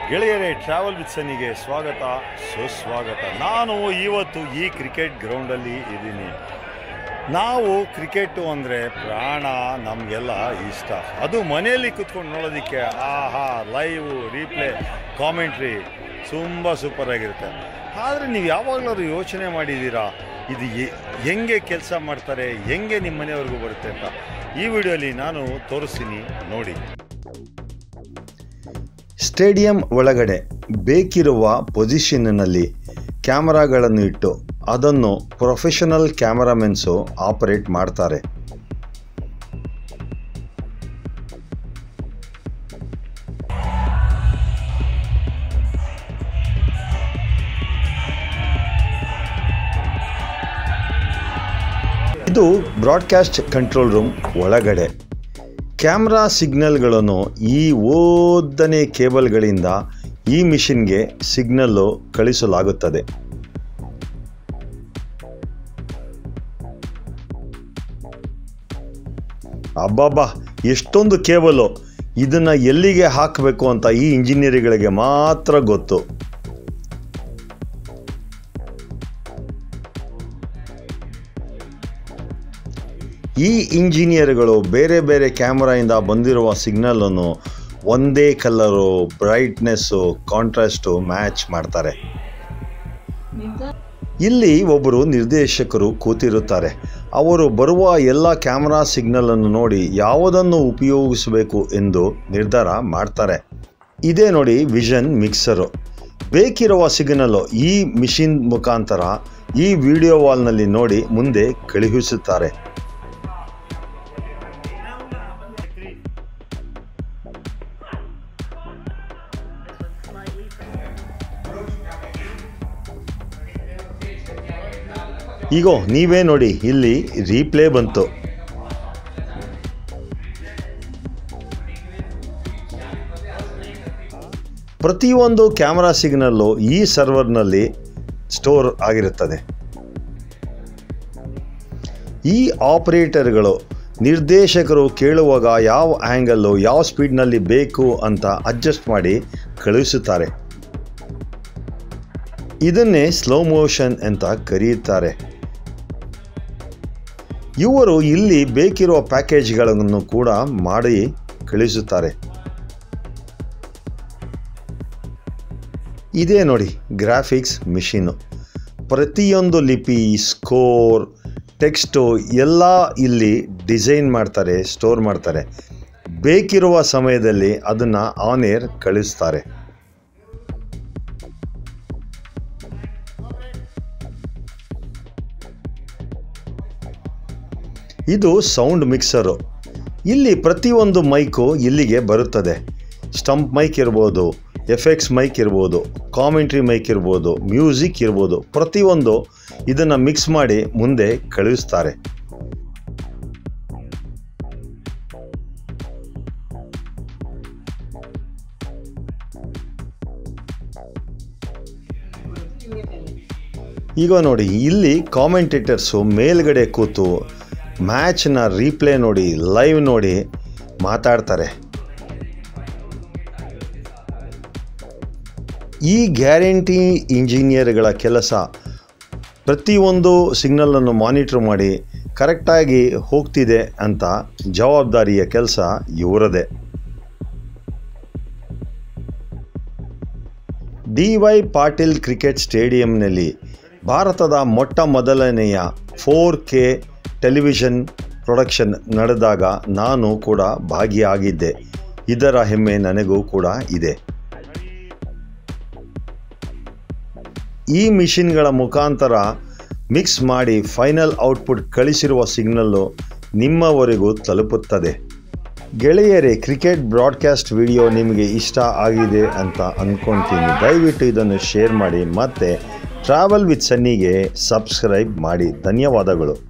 ಗೆಳೆಯರೇ travel with ಸನ್ನಿಗೆ ಸ್ವಾಗತ ಸುಸ್ವಾಗತ ನಾನು ಇವತ್ತು ಈ ಕ್ರಿಕೆಟ್ ಗ್ರೌಂಡಲ್ಲಿ ಇದ್ದೀನಿ ನಾವು ಕ್ರಿಕೆಟು ಅಂದರೆ ಪ್ರಾಣ ನಮಗೆಲ್ಲ ಇಷ್ಟ ಅದು ಮನೆಯಲ್ಲಿ ಕುತ್ಕೊಂಡು ನೋಡೋದಕ್ಕೆ ಆಹಾ ಲೈವು ರೀಪ್ಲೇ ಕಾಮೆಂಟ್ರಿ ತುಂಬ ಸೂಪರಾಗಿರುತ್ತೆ ಆದರೆ ನೀವು ಯಾವಾಗಲಾದ್ರು ಯೋಚನೆ ಮಾಡಿದ್ದೀರಾ ಇದು ಎ- ಹೆಂಗೆ ಕೆಲಸ ಮಾಡ್ತಾರೆ ಹೆಂಗೆ ನಿಮ್ಮ ಮನೆಯವ್ರಿಗೂ ಬರುತ್ತೆ ಅಂತ ಈ ವಿಡಿಯೋಲಿ ನಾನು ತೋರಿಸ್ತೀನಿ ನೋಡಿ ಸ್ಟೇಡಿಯಂ ಒಳಗಡೆ ಬೇಕಿರುವ ಪೊಸಿಷನ್ನಲ್ಲಿ ಕ್ಯಾಮರಾಗಳನ್ನು ಇಟ್ಟು ಅದನ್ನು ಪ್ರೊಫೆಷನಲ್ ಕ್ಯಾಮರಾಮೆನ್ಸು ಆಪರೇಟ್ ಮಾಡ್ತಾರೆ ಇದು ಬ್ರಾಡ್ಕಾಸ್ಟ್ ಕಂಟ್ರೋಲ್ ರೂಮ್ ಒಳಗಡೆ ಕ್ಯಾಮ್ರಾ ಸಿಗ್ನಲ್ಗಳನ್ನು ಈ ಓದನೆ ಕೇಬಲ್ಗಳಿಂದ ಈ ಮಿಷಿನ್ಗೆ ಸಿಗ್ನಲ್ಲು ಕಳಿಸಲಾಗುತ್ತದೆ ಅಬ್ಬಬ್ಬಾ ಎಷ್ಟೊಂದು ಕೇಬಲು ಇದನ್ನು ಎಲ್ಲಿಗೆ ಹಾಕಬೇಕು ಅಂತ ಈ ಇಂಜಿನಿಯರ್ಗಳಿಗೆ ಮಾತ್ರ ಗೊತ್ತು ಈ ಇಂಜಿನಿಯರ್ಗಳು ಬೇರೆ ಬೇರೆ ಕ್ಯಾಮ್ರಾಯಿಂದ ಬಂದಿರುವ ಸಿಗ್ನಲನ್ನು ಒಂದೇ ಕಲರು ಬ್ರೈಟ್ನೆಸ್ಸು ಕಾಂಟ್ರಾಸ್ಟು ಮ್ಯಾಚ್ ಮಾಡ್ತಾರೆ ಇಲ್ಲಿ ಒಬ್ಬರು ನಿರ್ದೇಶಕರು ಕೂತಿರುತ್ತಾರೆ ಅವರು ಬರುವ ಎಲ್ಲ ಕ್ಯಾಮ್ರಾ ಸಿಗ್ನಲನ್ನು ನೋಡಿ ಯಾವುದನ್ನು ಉಪಯೋಗಿಸಬೇಕು ಎಂದು ನಿರ್ಧಾರ ಮಾಡ್ತಾರೆ ಇದೇ ನೋಡಿ ವಿಷನ್ ಮಿಕ್ಸರು ಬೇಕಿರುವ ಸಿಗ್ನಲ್ಲು ಈ ಮಿಷಿನ್ ಮುಖಾಂತರ ಈ ವಿಡಿಯೋ ವಾಲ್ನಲ್ಲಿ ನೋಡಿ ಮುಂದೆ ಕಳುಹಿಸುತ್ತಾರೆ ಈಗೋ ನೀವೇ ನೋಡಿ ಇಲ್ಲಿ ರೀಪ್ಲೇ ಬಂತು ಪ್ರತಿಯೊಂದು ಕ್ಯಾಮರಾ ಸಿಗ್ನಲ್ಲು ಈ ಸರ್ವರ್ನಲ್ಲಿ ಸ್ಟೋರ್ ಆಗಿರುತ್ತದೆ ಈ ಆಪರೇಟರ್ಗಳು ನಿರ್ದೇಶಕರು ಕೇಳುವಾಗ ಯಾವ ಆ್ಯಂಗಲ್ಲು ಯಾವ ಸ್ಪೀಡ್ನಲ್ಲಿ ಬೇಕು ಅಂತ ಅಡ್ಜಸ್ಟ್ ಮಾಡಿ ಕಳುಹಿಸುತ್ತಾರೆ ಇದನ್ನೇ ಸ್ಲೋ ಮೋಷನ್ ಅಂತ ಕರೆಯುತ್ತಾರೆ ಇವರು ಇಲ್ಲಿ ಬೇಕಿರುವ ಪ್ಯಾಕೇಜ್ಗಳನ್ನು ಕೂಡ ಮಾಡಿ ಕಳಿಸುತ್ತಾರೆ ಇದೇ ನೋಡಿ ಗ್ರಾಫಿಕ್ಸ್ ಮಿಷಿನು ಪ್ರತಿಯೊಂದು ಲಿಪಿ ಸ್ಕೋರ್ ಟೆಕ್ಸ್ಟು ಎಲ್ಲ ಇಲ್ಲಿ ಡಿಸೈನ್ ಮಾಡ್ತಾರೆ ಸ್ಟೋರ್ ಮಾಡ್ತಾರೆ ಬೇಕಿರುವ ಸಮಯದಲ್ಲಿ ಅದನ್ನು ಆನ್ ಏರ್ ಕಳಿಸ್ತಾರೆ ಇದು ಸೌಂಡ್ ಮಿಕ್ಸರು ಇಲ್ಲಿ ಪ್ರತಿಯೊಂದು ಮೈಕು ಇಲ್ಲಿಗೆ ಬರುತ್ತದೆ ಸ್ಟಂಪ್ ಮೈಕ್ ಇರ್ಬೋದು ಎಫೆಕ್ಟ್ಸ್ ಮೈಕ್ ಇರ್ಬೋದು ಕಾಮೆಂಟ್ರಿ ಮೈಕ್ ಇರ್ಬೋದು ಮ್ಯೂಸಿಕ್ ಇರ್ಬೋದು ಪ್ರತಿಯೊಂದು ಇದನ್ನು ಮಿಕ್ಸ್ ಮಾಡಿ ಮುಂದೆ ಕಳುಹಿಸ್ತಾರೆ ಈಗ ನೋಡಿ ಇಲ್ಲಿ ಕಾಮೆಂಟೇಟರ್ಸು ಮೇಲ್ಗಡೆ ಕೂತು ಮ್ಯಾಚ್ನ ರೀಪ್ಲೇ ನೋಡಿ ಲೈವ್ ನೋಡಿ ಮಾತಾಡ್ತಾರೆ ಈ ಗ್ಯಾರಂಟಿ ಇಂಜಿನಿಯರ್ಗಳ ಕೆಲಸ ಪ್ರತಿಯೊಂದು ಸಿಗ್ನಲನ್ನು ಮಾನಿಟ್ರ್ ಮಾಡಿ ಕರೆಕ್ಟಾಗಿ ಹೋಗ್ತಿದೆ ಅಂತ ಜವಾಬ್ದಾರಿಯ ಕೆಲಸ ಇವರದೇ ಡಿ ವೈ ಪಾಟೀಲ್ ಕ್ರಿಕೆಟ್ ಸ್ಟೇಡಿಯಂನಲ್ಲಿ ಭಾರತದ ಮೊಟ್ಟ ಮೊದಲನೆಯ ಫೋರ್ ಕೆ ಟೆಲಿವಿಷನ್ ಪ್ರೊಡಕ್ಷನ್ ನಡೆದಾಗ ನಾನು ಕೂಡ ಭಾಗಿಯಾಗಿದ್ದೆ ಇದರ ಹೆಮ್ಮೆ ನನಗೂ ಕೂಡ ಇದೆ ಈ ಮಿಷಿನ್ಗಳ ಮುಖಾಂತರ ಮಿಕ್ಸ್ ಮಾಡಿ ಫೈನಲ್ ಔಟ್ಪುಟ್ ಕಳಿಸಿರುವ ಸಿಗ್ನಲ್ಲು ನಿಮ್ಮವರೆಗೂ ತಲುಪುತ್ತದೆ ಗೆಳೆಯರೇ ಕ್ರಿಕೆಟ್ ಬ್ರಾಡ್ಕಾಸ್ಟ್ ವಿಡಿಯೋ ನಿಮಗೆ ಇಷ್ಟ ಆಗಿದೆ ಅಂತ ಅಂದ್ಕೊಳ್ತೀನಿ ದಯವಿಟ್ಟು ಇದನ್ನು ಶೇರ್ ಮಾಡಿ ಮತ್ತು ಟ್ರಾವೆಲ್ ವಿತ್ ಸನ್ನಿಗೆ ಸಬ್ಸ್ಕ್ರೈಬ್ ಮಾಡಿ ಧನ್ಯವಾದಗಳು